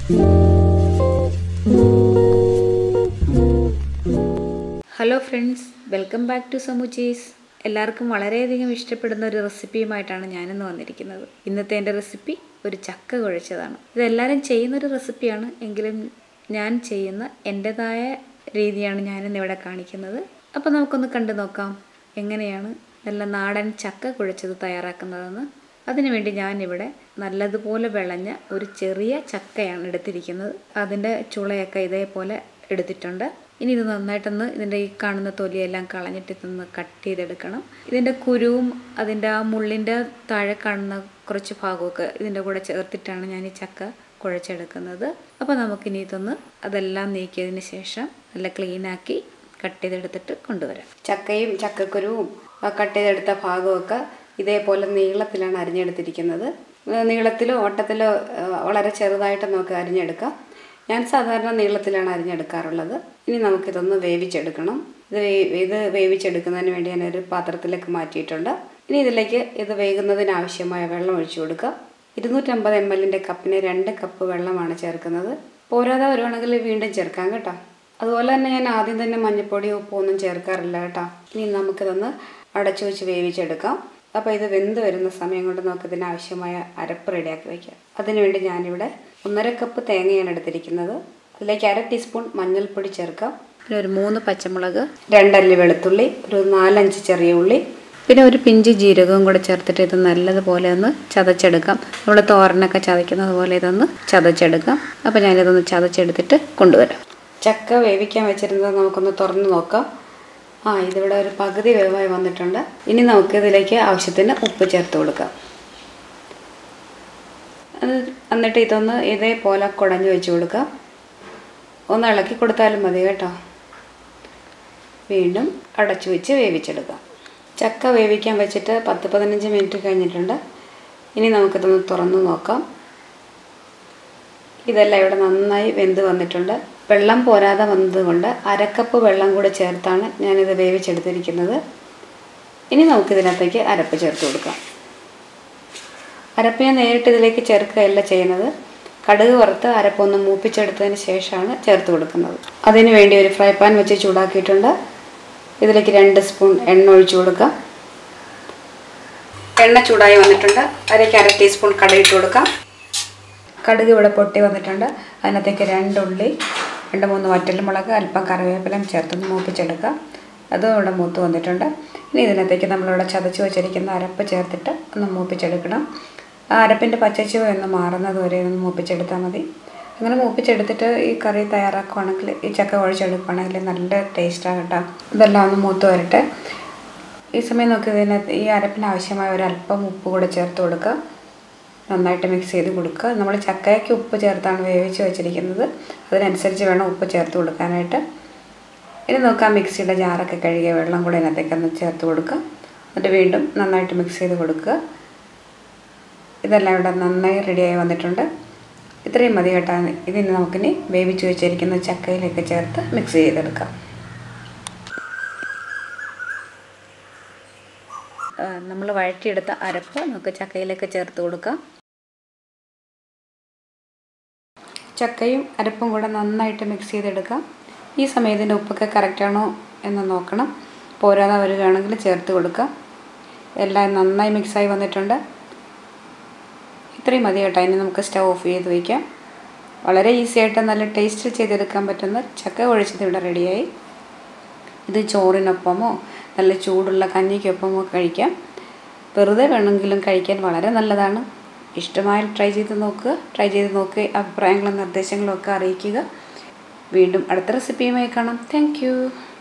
hello friends welcome back to സമൂച്ചീസ് എല്ലാവർക്കും വളരെയധികം ഇഷ്ടപ്പെടുന്ന ഒരു റെസിപ്പിയുമായിട്ടാണ് ഞാനിന്ന് വന്നിരിക്കുന്നത് ഇന്നത്തെ എൻ്റെ റെസിപ്പി ഒരു ചക്ക കുഴച്ചതാണ് ഇതെല്ലാവരും ചെയ്യുന്നൊരു റെസിപ്പിയാണ് എങ്കിലും ഞാൻ ചെയ്യുന്ന എൻ്റെതായ രീതിയാണ് ഞാനിന്ന് ഇവിടെ കാണിക്കുന്നത് അപ്പോൾ നമുക്കൊന്ന് കണ്ടു നോക്കാം എങ്ങനെയാണ് നല്ല നാടൻ ചക്ക കുഴച്ചത് തയ്യാറാക്കുന്നതെന്ന് അതിനുവേണ്ടി ഞാനിവിടെ നല്ലതുപോലെ വിളഞ്ഞ ഒരു ചെറിയ ചക്കയാണ് എടുത്തിരിക്കുന്നത് അതിൻ്റെ ചുളയൊക്കെ ഇതേപോലെ എടുത്തിട്ടുണ്ട് ഇനി ഇത് നന്നായിട്ടൊന്ന് ഇതിൻ്റെ ഈ കാണുന്ന തൊലിയെല്ലാം കളഞ്ഞിട്ട് ഇതൊന്ന് കട്ട് ചെയ്തെടുക്കണം ഇതിൻ്റെ കുരുവും അതിൻ്റെ ആ മുള്ളിൻ്റെ താഴെ കാണുന്ന കുറച്ച് ഭാഗമൊക്കെ ഇതിൻ്റെ കൂടെ ചേർത്തിട്ടാണ് ഞാൻ ഈ ചക്ക കുഴച്ചെടുക്കുന്നത് അപ്പോൾ നമുക്കിനി ഇതൊന്ന് അതെല്ലാം നീക്കിയതിന് ശേഷം നല്ല ക്ലീനാക്കി കട്ട് ചെയ്തെടുത്തിട്ട് കൊണ്ടുവരാം ചക്കയും ചക്കക്കുരുവും കട്ട് ചെയ്തെടുത്ത ഭാഗമൊക്കെ ഇതേപോലെ നീളത്തിലാണ് അരിഞ്ഞെടുത്തിരിക്കുന്നത് നീളത്തിലോ ഓട്ടത്തിലോ വളരെ ചെറുതായിട്ട് നമുക്ക് അരിഞ്ഞെടുക്കാം ഞാൻ സാധാരണ നീളത്തിലാണ് അരിഞ്ഞെടുക്കാറുള്ളത് ഇനി നമുക്കിതൊന്ന് വേവിച്ചെടുക്കണം ഇത് ഇത് വേവിച്ചെടുക്കുന്നതിന് വേണ്ടി ഞാനൊരു പാത്രത്തിലേക്ക് മാറ്റിയിട്ടുണ്ട് ഇനി ഇതിലേക്ക് ഇത് വേകുന്നതിന് ആവശ്യമായ വെള്ളം ഒഴിച്ചു കൊടുക്കുക ഇരുന്നൂറ്റമ്പത് എം എല്ലിൻ്റെ കപ്പിന് രണ്ട് കപ്പ് വെള്ളമാണ് ചേർക്കുന്നത് പോരാതെ വരുവാണെങ്കിൽ വീണ്ടും ചേർക്കാം കേട്ടോ അതുപോലെ തന്നെ ഞാൻ ആദ്യം തന്നെ മഞ്ഞൾപ്പൊടി ഉപ്പൊന്നും ചേർക്കാറില്ല കേട്ടോ ഇനി നമുക്കിതൊന്ന് അടച്ചു വെച്ച് വേവിച്ചെടുക്കാം അപ്പോൾ ഇത് വെന്ത് വരുന്ന സമയം കൊണ്ട് നമുക്ക് ഇതിന് ആവശ്യമായ അരപ്പ് റെഡിയാക്കി വയ്ക്കാം അതിനുവേണ്ടി ഞാനിവിടെ ഒന്നര കപ്പ് തേങ്ങയാണ് എടുത്തിരിക്കുന്നത് അതിലേക്ക് അര ടീസ്പൂൺ മഞ്ഞൾപ്പൊടി ചേർക്കാം പിന്നെ ഒരു മൂന്ന് പച്ചമുളക് രണ്ടല്ലി വെളുത്തുള്ളി ഒരു നാലഞ്ച് ചെറിയ ഉള്ളി പിന്നെ ഒരു പിഞ്ച് ജീരകവും കൂടെ ചേർത്തിട്ട് ഇത് നല്ലതുപോലെ ഒന്ന് ചതച്ചെടുക്കാം നമ്മൾ തോരനൊക്കെ ചതയ്ക്കുന്നത് പോലെ ഇതൊന്ന് ചതച്ചെടുക്കാം അപ്പോൾ ഞാനിതൊന്ന് ചതച്ചെടുത്തിട്ട് കൊണ്ടുവരാം ചക്ക വേവിക്കാൻ വെച്ചിരുന്നത് നമുക്കൊന്ന് തുറന്ന് നോക്കാം ആ ഇതിവിടെ ഒരു പകുതി വേവായി വന്നിട്ടുണ്ട് ഇനി നമുക്ക് ഇതിലേക്ക് ആവശ്യത്തിന് ഉപ്പ് ചേർത്ത് കൊടുക്കാം എന്നിട്ട് ഇതൊന്ന് ഇതേപോലെ കുടഞ്ഞു വെച്ച് കൊടുക്കാം ഒന്ന് ഇളക്കി കൊടുത്താലും മതി കേട്ടോ വീണ്ടും അടച്ചു വെച്ച് വേവിച്ചെടുക്കാം ചക്ക വേവിക്കാൻ വെച്ചിട്ട് പത്ത് പതിനഞ്ച് മിനിറ്റ് കഴിഞ്ഞിട്ടുണ്ട് ഇനി നമുക്കിതൊന്ന് തുറന്ന് നോക്കാം ഇതെല്ലാം ഇവിടെ നന്നായി വെന്ത് വന്നിട്ടുണ്ട് വെള്ളം പോരാതെ വന്നതുകൊണ്ട് അരക്കപ്പ് വെള്ളം കൂടെ ചേർത്താണ് ഞാനിത് വേവിച്ചെടുത്തിരിക്കുന്നത് ഇനി നമുക്കിതിനകത്തേക്ക് അരപ്പ് ചേർത്ത് കൊടുക്കാം അരപ്പ് ഞാൻ നേരിട്ട് ഇതിലേക്ക് ചേർക്കുകയല്ല ചെയ്യുന്നത് കടുക് വറുത്ത് അരപ്പൊന്ന് മൂപ്പിച്ചെടുത്തതിന് ശേഷമാണ് ചേർത്ത് കൊടുക്കുന്നത് അതിന് വേണ്ടി ഒരു ഫ്രൈ പാൻ വെച്ച് ചൂടാക്കിയിട്ടുണ്ട് ഇതിലേക്ക് രണ്ട് സ്പൂൺ എണ്ണ ഒഴിച്ചു കൊടുക്കാം എണ്ണ ചൂടായി വന്നിട്ടുണ്ട് അതിലേക്ക് അര ടീസ്പൂൺ കടുക് ഇട്ട് കൊടുക്കാം കടുക് ഇവിടെ പൊട്ടി വന്നിട്ടുണ്ട് അതിനകത്തേക്ക് രണ്ട് ഉള്ളി രണ്ട് മൂന്ന് വറ്റൽമുളക് അല്പം കറിവേപ്പിലയും ചേർത്തൊന്ന് മൂപ്പിച്ചെടുക്കുക അതും ഇവിടെ മൂത്ത് വന്നിട്ടുണ്ട് ഇനി ഇതിനകത്തേക്ക് നമ്മളിവിടെ ചതച്ച് വെച്ചിരിക്കുന്ന അരപ്പ് ചേർത്തിട്ട് ഒന്ന് മൂപ്പിച്ചെടുക്കണം ആ അരപ്പിൻ്റെ പച്ചച്ചുവ ഒന്ന് മാറുന്നത് വരെ ഒന്ന് മൂപ്പിച്ചെടുത്താൽ മതി അങ്ങനെ മൂപ്പിച്ചെടുത്തിട്ട് ഈ കറി തയ്യാറാക്കുവാണെങ്കിൽ ഈ ചക്ക കുഴച്ചെടുക്കുകയാണെങ്കിൽ നല്ല ടേസ്റ്റാണ് കേട്ടോ ഇതെല്ലാം ഒന്ന് മൂത്ത് വരട്ടെ ഈ സമയം നോക്കി ഇതിനകത്ത് ഈ അരപ്പിന് ആവശ്യമായ ഒരു അല്പം ഉപ്പ് കൂടെ ചേർത്ത് കൊടുക്കുക നന്നായിട്ട് മിക്സ് ചെയ്ത് കൊടുക്കുക നമ്മൾ ചക്കയ്ക്ക് ഉപ്പ് ചേർത്താണ് വേവിച്ച് വെച്ചിരിക്കുന്നത് അതിനനുസരിച്ച് വേണം ഉപ്പ് ചേർത്ത് കൊടുക്കാനായിട്ട് ഇനി നോക്കാം മിക്സിയുടെ ജാറൊക്കെ കഴുകിയ വെള്ളം കൂടെ ഇതിനകത്തേക്ക് ഒന്ന് ചേർത്ത് കൊടുക്കുക എന്നിട്ട് വീണ്ടും നന്നായിട്ട് മിക്സ് ചെയ്ത് കൊടുക്കുക ഇതെല്ലാം ഇവിടെ നന്നായി റെഡിയായി വന്നിട്ടുണ്ട് ഇത്രയും മതി കേട്ടോ ഇതിന് നമുക്കിനി വേവിച്ച് വെച്ചിരിക്കുന്ന ചക്കയിലേക്ക് ചേർത്ത് മിക്സ് ചെയ്തെടുക്കാം നമ്മൾ വഴറ്റിയെടുത്ത അരപ്പ് നമുക്ക് ചക്കയിലേക്ക് ചേർത്ത് കൊടുക്കാം ചക്കയും അരപ്പും കൂടെ നന്നായിട്ട് മിക്സ് ചെയ്തെടുക്കാം ഈ സമയത്തിൻ്റെ ഉപ്പൊക്കെ കറക്റ്റാണോ എന്ന് നോക്കണം പോരാതെ വരികയാണെങ്കിൽ ചേർത്ത് കൊടുക്കാം എല്ലാം നന്നായി മിക്സായി വന്നിട്ടുണ്ട് ഇത്രയും മതി കേട്ടോ ഇനി നമുക്ക് സ്റ്റവ് ഓഫ് ചെയ്ത് വയ്ക്കാം വളരെ ഈസി ആയിട്ട് നല്ല ടേസ്റ്റ് ചെയ്തെടുക്കാൻ പറ്റുന്ന ചക്ക ഒഴിച്ചത് ഇവിടെ റെഡിയായി ഇത് ചോറിനൊപ്പമോ നല്ല ചൂടുള്ള കഞ്ഞിക്കൊപ്പമോ കഴിക്കാം വെറുതെ വേണമെങ്കിലും കഴിക്കാൻ വളരെ നല്ലതാണ് ഇഷ്ടമായാൽ ട്രൈ ചെയ്ത് നോക്കുക ട്രൈ ചെയ്ത് നോക്കി അഭിപ്രായങ്ങളും നിർദ്ദേശങ്ങളും ഒക്കെ അറിയിക്കുക വീണ്ടും അടുത്ത റെസിപ്പിയുമായി കാണാം താങ്ക്